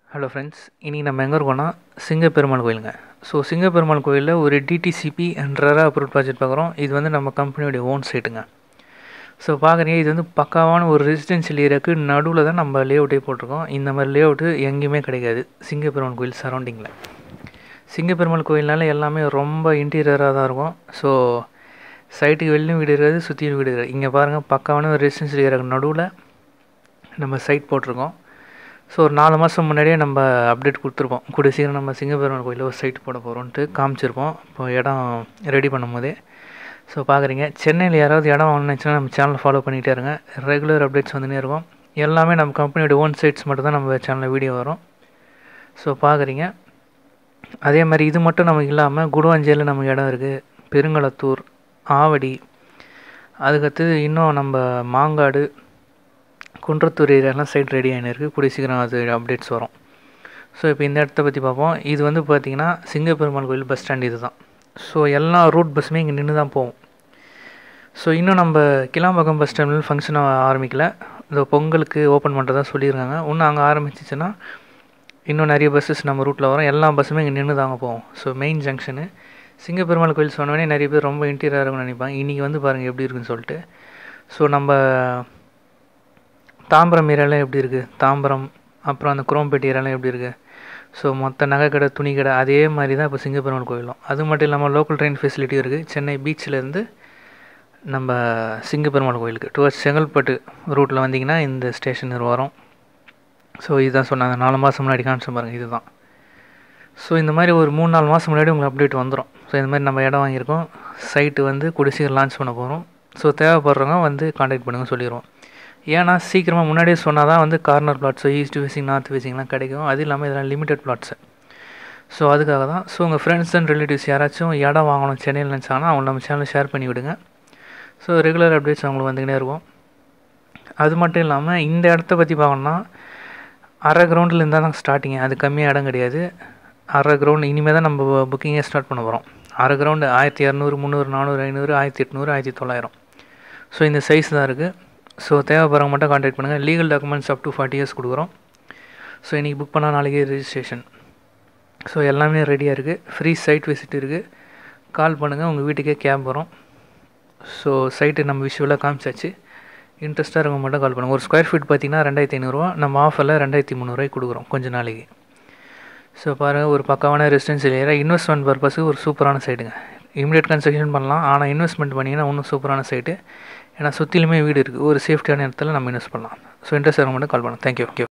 hello friends இன்றைக்கி நம்ம எங்கே இருக்கோம்னா சிங்கப்பெருமாள் கோயிலுங்க ஸோ சிங்கப்பெருமாள் கோயிலில் ஒரு டிடிசிபி என்ற அப்ரூவ் ப்ராஜெக்ட் பார்க்குறோம் இது வந்து நம்ம கம்பெனியோடைய ஓன் சைட்டுங்க ஸோ பார்க்குறீங்க இது வந்து பக்காவான ஒரு ரெசிடென்ஷியல் ஏரியாவுக்கு நடுவில் தான் நம்ம லே அவுட்டே போட்டிருக்கோம் இந்த மாதிரி லே அவுட்டு எங்கேயுமே கிடைக்காது சிங்கப்பெருமாள் கோயில் சரௌண்டிங்கில் சிங்கப்பெருமாள் கோயில்னால எல்லாமே ரொம்ப இன்டீரியராக தான் இருக்கும் ஸோ சைட்டுக்கு வெளியும் வீடு இருக்காது சுற்றியும் வீடு இருக்காது இங்கே பாருங்கள் பக்காவான ஒரு ரெசிடென்ஷியல் ஏரியாவுக்கு நடுவில் நம்ம சைட் போட்டிருக்கோம் ஸோ ஒரு நாலு மாதம் முன்னாடியே நம்ம அப்டேட் கொடுத்துருப்போம் கூடிய சீக்கிரம் நம்ம சிங்கப்பெருமாள் கோயிலில் ஒரு சைட் போட போகிறோன்ட்டு காமிச்சிருப்போம் இப்போ இடம் ரெடி பண்ணும் போதே ஸோ பார்க்குறீங்க சென்னையில் யாராவது இடம் வாங்கினுச்சுன்னா நம்ம சேனலை ஃபாலோ பண்ணிகிட்டே இருங்க ரெகுலர் அப்டேட்ஸ் வந்துனே இருக்கும் எல்லாமே நம்ம கம்பெனியோட ஓன் சைட்ஸ் மட்டும் தான் நம்ம சேனலில் வீடியோ வரும் ஸோ பார்க்குறீங்க அதே மாதிரி இது மட்டும் நமக்கு இல்லாமல் குடுவாஞ்சேரியில் நமக்கு இடம் இருக்குது பெருங்களத்தூர் ஆவடி அதுக்கடுத்து இன்னும் நம்ம மாங்காடு குன்றத்தூர் ஏரியாலாம் சைட் ரெடி ஆகினிருக்கு கூடிய சீக்கிரம் அது அப்டேட்ஸ் வரும் ஸோ இப்போ இந்த இடத்த பற்றி பார்ப்போம் இது வந்து பார்த்திங்கன்னா சிங்கப்பெருமாள் கோயில் பஸ் ஸ்டாண்ட் இது தான் ஸோ எல்லா ரூட் பஸ்ஸுமே இங்கே நின்று தான் போகும் ஸோ இன்னும் நம்ம கிளாம்பாக்கம் பஸ் ஸ்டாண்டில் ஃபங்க்ஷன் ஆரம்பிக்கல இந்த பொங்கலுக்கு ஓப்பன் பண்ணுறதா சொல்லியிருக்காங்க இன்னும் அங்கே ஆரம்பிச்சிச்சுன்னா இன்னும் நிறைய பஸ்ஸஸ் நம்ம ரூட்டில் வரும் எல்லா பஸ்ஸுமே இங்கே நின்று தாங்க போகும் ஸோ மெயின் ஜங்ஷனு சிங்கப்பெருமாள் கோயில் சொன்னோடனே நிறைய பேர் ரொம்ப இன்டீரியராக இருக்கும்னு நினைப்பாங்க இன்றைக்கி வந்து பாருங்கள் எப்படி இருக்குன்னு சொல்லிட்டு ஸோ நம்ம தாம்பரம் ஏரியாலாம் எப்படி இருக்குது தாம்பரம் அப்புறம் அந்த குரோம்பேட்டை ஏரியாலாம் எப்படி இருக்குது ஸோ மொத்த நகை கடை துணி கடை அதே மாதிரி தான் இப்போ சிங்கப்பெருமாள் கோயிலும் அது மட்டும் இல்லாமல் லோக்கல் ட்ரெயின் ஃபெசிலிட்டியும் இருக்குது சென்னை பீச்சிலேருந்து நம்ம சிங்கப்பெருமாள் கோயிலுக்கு டுவர்ட்ஸ் செங்கல்பட்டு ரூட்டில் வந்தீங்கன்னா இந்த ஸ்டேஷன் வரும் ஸோ இதுதான் சொன்னாங்க நாலு மாதம் முன்னாடி காமிச்ச பாருங்கள் இதுதான் ஸோ இந்த மாதிரி ஒரு மூணு நாலு மாதம் முன்னாடி உங்களுக்கு அப்டேட் வந்துடும் ஸோ இந்த மாதிரி நம்ம இடம் வாங்கியிருக்கோம் சைட்டு வந்து குடிசீக்கிரம் லான்ச் பண்ண போகிறோம் ஸோ தேவைப்படுறவங்க வந்து காண்டாக்ட் பண்ணுங்க சொல்லிடுவோம் ஏன்னா சீக்கிரமாக முன்னாடியே சொன்னால் தான் வந்து கார்னர் பிளாட்ஸோ ஈஸ்ட் ஃபேஸிங் நார்த் ஃபேஸிங்லாம் கிடைக்கும் அது இல்லாமல் இதெல்லாம் லிமிடெட் பிளாட்ஸு ஸோ அதுக்காக தான் ஸோ உங்கள் ஃப்ரெண்ட்ஸ் அண்ட் ரிலேட்டிவ்ஸ் யாராச்சும் இடம் வாங்கணும் சென்னையில் நினச்சாங்கன்னா அவங்க நம்ம சேனலில் ஷேர் பண்ணி விடுங்க ஸோ ரெகுலர் அப்டேட்ஸ் அவங்களுக்கு வந்துக்கிட்டே இருக்கும் அது மட்டும் இல்லாமல் இந்த இடத்த பற்றி பார்க்கணுன்னா அரை கிரவுண்டில் இருந்தால் தான் ஸ்டார்டிங்கு அது கம்மியாக இடம் கிடையாது அரை கிரவுண்ட் இனிமேல் தான் நம்ம புக்கிங்கே ஸ்டார்ட் பண்ண போகிறோம் அரை கிரவுண்டு ஆயிரத்தி இரநூறு முந்நூறு நானூறு ஐநூறு ஆயிரத்தி எட்நூறு ஆயிரத்தி தொள்ளாயிரம் ஸோ இந்த சைஸ் தான் இருக்குது ஸோ தேவைப்படுறவங்க மட்டும் காண்டாக்ட் பண்ணுங்கள் legal documents up to forty years கொடுக்குறோம் ஸோ இன்றைக்கி புக் பண்ணால் நாளைக்கே ரிஜிஸ்ட்ரேஷன் ஸோ எல்லாமே ரெடியாக இருக்குது ஃப்ரீ சைட் விசிட் இருக்குது கால் பண்ணுங்கள் உங்கள் வீட்டுக்கே கேப் வரும் ஸோ சைட்டு நம்ம விஷுவலாக காமிச்சாச்சு இன்ட்ரெஸ்ட்டாக இருக்க மட்டும் கால் பண்ணுங்கள் ஒரு ஸ்கொயர் ஃபீட் பார்த்திங்கன்னா ரெண்டாயிரத்தி ஐநூறுரூவா நம்ம ஆஃபரில் ரெண்டாயிரத்தி முந்நூறுவாய்க்கு கொடுக்குறோம் கொஞ்ச நாளைக்கு ஸோ பாருங்கள் ஒரு பக்கமான ரெசிடென்சியல் ஏரியா இன்வெஸ்ட்மெண்ட் பர்பஸுக்கு ஒரு சூப்பரான சைட்டுங்க இமீடியட் கன்ஸ்ட்ரக்ஷன் பண்ணலாம் ஆனால் இன்வெஸ்ட்மெண்ட் பண்ணிங்கன்னா இன்னும் சூப்பரான சைட்டு ஏன்னா சுற்றிலுமே வீடு இருக்குது ஒரு சேஃப்டியான இடத்துல நம்ம இன்வெஸ்ட் பண்ணலாம் ஸோ இன்ட்ரெஸ்ட் மட்டும் கால் பண்ணலாம் தேங்க்யூ